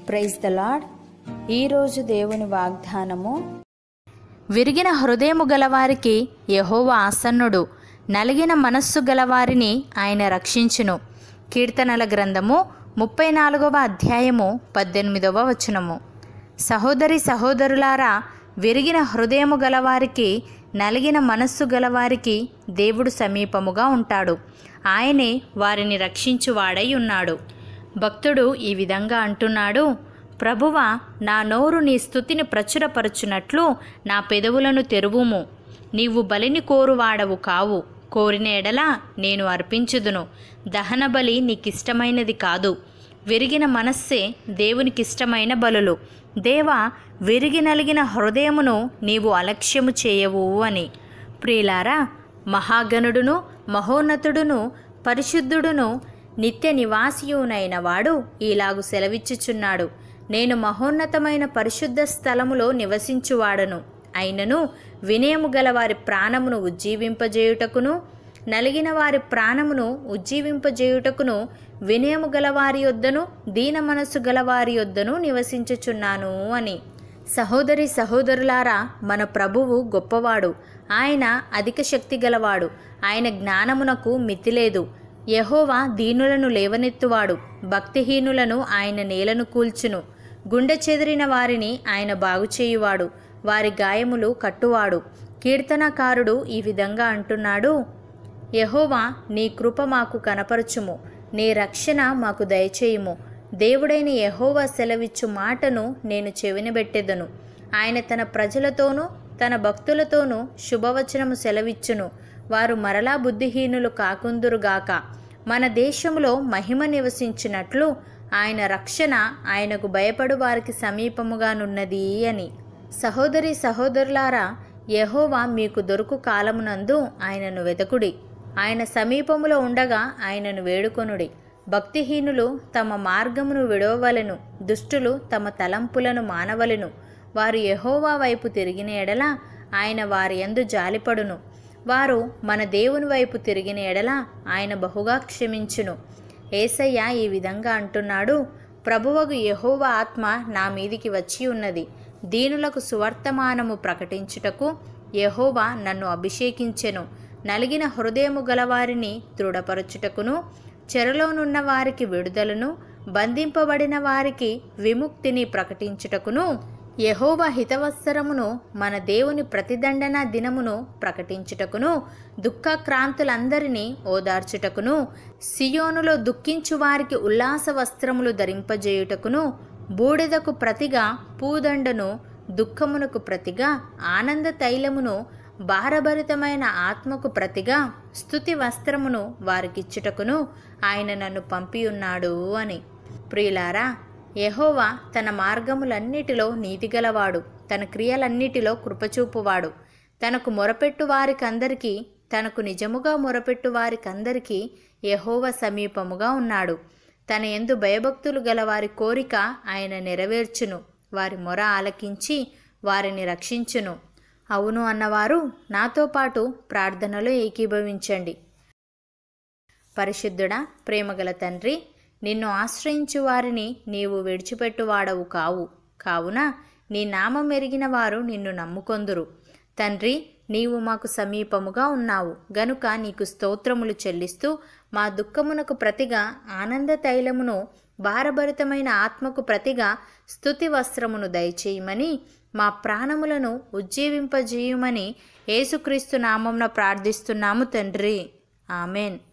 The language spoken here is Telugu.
ప్రైజ్ ద లాడ్ ఈరోజు దేవుని వాగ్దానము విరిగిన హృదయము గలవారికి యెహోవా ఆసన్నుడు నలిగిన మనస్సు గలవారిని ఆయన రక్షించును కీర్తనల గ్రంథము ముప్పై నాలుగవ అధ్యాయము పద్దెనిమిదవ వచనము సహోదరి సహోదరులారా విరిగిన హృదయము గలవారికి నలిగిన మనస్సు గలవారికి దేవుడు సమీపముగా ఉంటాడు ఆయనే వారిని రక్షించువాడై ఉన్నాడు భక్తుడు ఈ విధంగా అంటున్నాడు ప్రభువా నా నోరు నీ స్థుతిని ప్రచురపరచునట్లు నా పెదవులను తెరువుము నీవు బలిని కోరువాడవు కావు కోరిన ఎడల నేను అర్పించుదును దహన బలి నీకిష్టమైనది కాదు విరిగిన మనస్సే దేవునికిష్టమైన బలులు దేవా విరిగి నలిగిన హృదయమును నీవు అలక్ష్యము చేయవు అని ప్రియులారా మహాగణుడును మహోన్నతుడును పరిశుద్ధుడును నిత్య నివాసియునైన వాడు ఈలాగు సెలవిచ్చుచున్నాడు నేను మహోన్నతమైన పరిశుద్ధ స్థలములో నివసించువాడను అయినను వినయము గల వారి ప్రాణమును ఉజ్జీవింపజేయుటకును నలిగిన వారి ప్రాణమును ఉజ్జీవింపజేయుటకును వినయము గల వారి యొద్దను దీన మనస్సు గల వారి యొద్దను నివసించుచున్నాను అని సహోదరి సహోదరులారా మన ప్రభువు గొప్పవాడు ఆయన అధిక శక్తి గలవాడు ఆయన జ్ఞానమునకు మితిలేదు యహోవా దీనులను లేవనెత్తువాడు భక్తిహీనులను ఆయన నేలను కూల్చును గుండె చెదిరిన వారిని ఆయన బాగుచేయువాడు వారి గాయములు కట్టువాడు కీర్తనకారుడు ఈ విధంగా అంటున్నాడు యహోవా నీ కృప మాకు కనపరచుము నీ రక్షణ మాకు దయచేయుము దేవుడైన యహోవా సెలవిచ్చు మాటను నేను చెవినబెట్టెదను ఆయన తన ప్రజలతోనూ తన భక్తులతోనూ శుభవచనము సెలవిచ్చును వారు మరలా బుద్ధిహీనులు కాకుందురుగాక మన దేశంలో మహిమ నివసించినట్లు ఆయన రక్షణ ఆయనకు భయపడు వారికి సమీపముగానున్నది అని సహోదరి సహోదరులారా యెహోవా మీకు దొరుకు కాలమునందు ఆయనను వెదకుడి ఆయన సమీపములో ఉండగా ఆయనను వేడుకొనుడి భక్తిహీనులు తమ మార్గమును విడవవలెను దుష్టులు తమ తలంపులను మానవలెను వారు యెహోవా వైపు తిరిగిన ఎడల ఆయన వారి యందు జాలిపడును వారు మన దేవుని వైపు తిరిగిన ఎడల ఆయన బహుగా క్షమించును ఏసయ్య ఈ విధంగా అంటున్నాడు ప్రభువగు యెహోవా ఆత్మ నా మీదికి వచ్చి ఉన్నది దీనులకు సువర్తమానము ప్రకటించుటకు యెహోవా నన్ను అభిషేకించెను నలిగిన హృదయము గలవారిని దృఢపరచుటకును చెరలోనున్న వారికి విడుదలను బంధింపబడిన వారికి విముక్తిని ప్రకటించుటకును యహోవ హితవత్సరమును మన దేవుని ప్రతిదండన దినమును ప్రకటించుటకును దుఃఖక్రాంతులందరినీ ఓదార్చుటకును సియోనులో దుఃఖించు వారికి ఉల్లాస వస్త్రములు ధరింపజేయుటకును బూడిదకు ప్రతిగా పూదండను దుఃఖమునకు ప్రతిగా ఆనంద తైలమును భారభరితమైన ఆత్మకు ప్రతిగా స్థుతి వస్త్రమును వారికిచ్చుటకును ఆయన నన్ను పంపియున్నాడు అని ప్రియులారా యెహోవా తన మార్గములన్నిటిలో నీతిగలవాడు తన క్రియలన్నిటిలో కృపచూపువాడు తనకు మొరపెట్టు వారికందరికీ తనకు నిజముగా మొరపెట్టు వారికందరికీ యెహోవా సమీపముగా ఉన్నాడు తన ఎందు భయభక్తులు గల వారి కోరిక ఆయన నెరవేర్చును వారి మొర ఆలకించి వారిని రక్షించును అవును అన్నవారు నాతో పాటు ప్రార్థనలో ఏకీభవించండి పరిశుద్ధుడా ప్రేమగల తండ్రి నిన్ను ఆశ్రయించు వారిని నీవు విడిచిపెట్టువాడవు కావు కావున నీ నామం ఎరిగిన వారు నిన్ను నమ్ముకొందురు తండ్రి నీవు మాకు సమీపముగా ఉన్నావు గనుక నీకు స్తోత్రములు చెల్లిస్తూ మా దుఃఖమునకు ప్రతిగా ఆనంద తైలమును భారభరితమైన ఆత్మకు ప్రతిగా స్తుతి వస్త్రమును దయచేయమని మా ప్రాణములను ఉజ్జీవింపజేయమని యేసుక్రీస్తు నామంన ప్రార్థిస్తున్నాము తండ్రి ఆమెన్